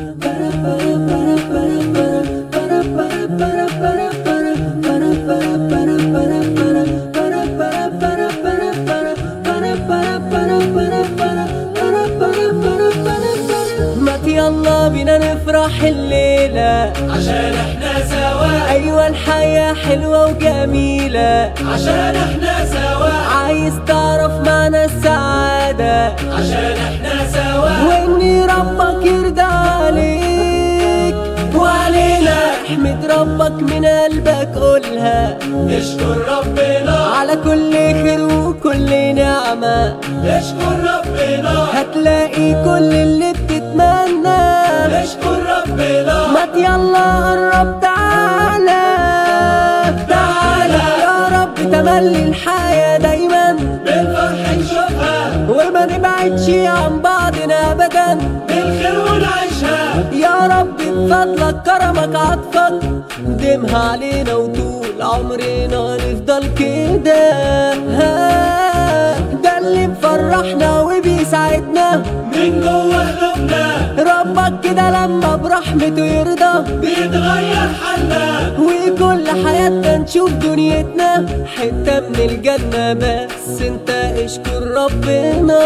ما يلا بينا نفرح الليلة عشان احنا سوا أيوة الحياة حلوة وجميلة عشان احنا سوا عايز تعرف معنى السعادة عشان احنا سوا وإن ربك يرضى عليك وعلينا احمد ربك من قلبك قولها نشكر ربنا على كل خير وكل نعمة نشكر ربنا هتلاقي كل اللي بتتمنى نشكر ربنا ما يلا قرب تعالى تعالى يا رب تملي الحياة دايما بالفرح نشوفها وما نبعدش عن بعضنا أبدا بالخير ونعيشها يا رب بفضلك كرمك عطفك دمها علينا وطول عمرنا نفضل كده ها، ده اللي مفرحنا وبيساعدنا من جوه قلوبنا ربك كده لما برحمته يرضى بيتغير حالنا وكل حياتنا نشوف دنيتنا حتة من الجنة بس انت اشكر ربنا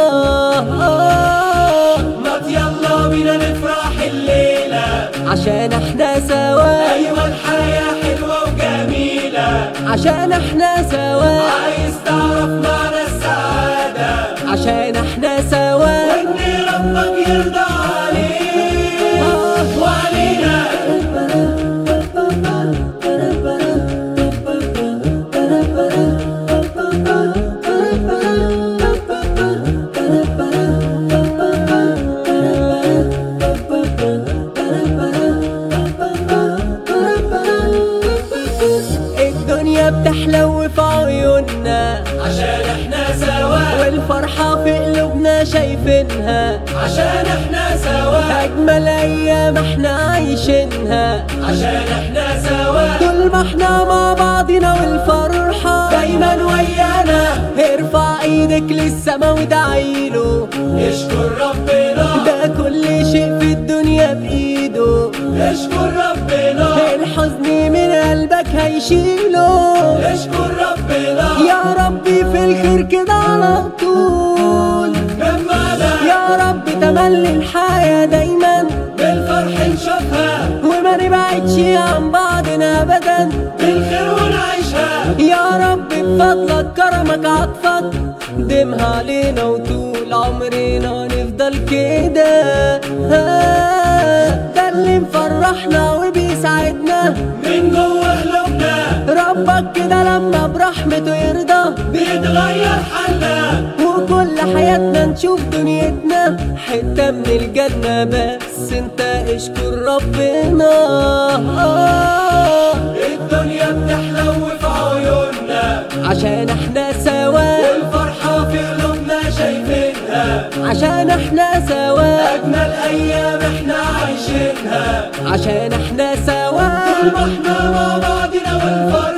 ما يلا بينا نفرح الليلة عشان احنا سوا أيوة الحياة حلوة وجميلة عشان احنا سوا عايز تعرف معنى السعادة عشان احنا سوا وإن ربك يرضى عليك وعلينا الدنيا بتحلو في عيوننا عشان احنا سوا والفرحة في قلوبنا شايفينها عشان احنا سوا أجمل أيام احنا عايشينها عشان احنا سوا طول ما احنا مع بعضنا والفرحة دايما ويانا ارفع ايدك للسما وادعيله اشكر ربنا ده كل شيء في الدنيا بإيده اشكر ربنا الحزن من قلبك هيشيله اشكر ربنا يا ربي في الخير كده على طول جمعنا يا رب تملي الحياة دايما بالفرح نشوفها وما نبعدش عن بعضنا أبدا بالخير ونعيشها يا رب بفضلك كرمك عطفك دمها علينا وطول عمرنا نفضل كده ها، ده اللي مفرحنا وبيساعدنا من جوه قلوبنا ربك كده لما برحمته يرضى بيتغير حالنا وكل حياتنا نشوف دنيتنا حتة من الجنة بس انت اشكر ربنا الدنيا بتحلو في عيوننا عشان احنا سوا والفرحة في قلوبنا شايفينها عشان احنا سوا أجمل أيام احنا عايشينها عشان احنا سوا طول ما احنا مع بعضنا والفرح